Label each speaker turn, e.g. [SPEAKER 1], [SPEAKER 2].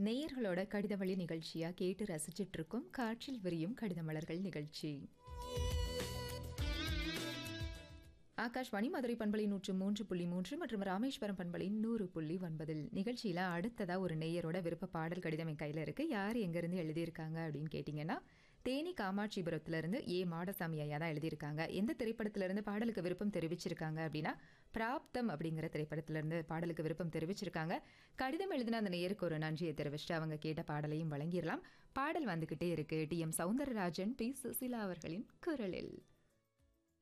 [SPEAKER 1] நேயர்களோட கடித வழி நிகழ்ச்சியா கேட்டு ரசிச்சிட்டு இருக்கோம் காற்றில் விரியும் கடித மலர்கள் நிகழ்ச்சி ஆகாஷ்வாணி மதுரை பண்பலை நூற்று மூன்று புள்ளி மூன்று மற்றும் ராமேஸ்வரம் பண்பலை நூறு புள்ளி ஒன்பதில் நிகழ்ச்சியில அடுத்ததா ஒரு நேயரோட விருப்ப பாடல் கடிதம் என் கையில இருக்கு யார் எங்கிருந்து எழுதியிருக்காங்க அப்படின்னு கேட்டிங்கன்னா தேனி காமாட்சிபுரத்துல இருந்து ஏ மாடசாமி ஐயா தான் எழுதியிருக்காங்க எந்த திரைப்படத்துல இருந்து பாடலுக்கு விருப்பம் தெரிவிச்சிருக்காங்க அப்படின்னா பிராப்தம் அப்படிங்கிற திரைப்படத்துல இருந்து பாடலுக்கு விருப்பம் தெரிவிச்சிருக்காங்க கடிதம் எழுதின அந்த நேயருக்கு ஒரு நன்றியை தெரிவிச்சுட்டு அவங்க கேட்ட பாடலையும் வழங்கிடலாம் பாடல் வந்துகிட்டே இருக்கு T M Soundararajan P Susheela அவர்களின் குரலில்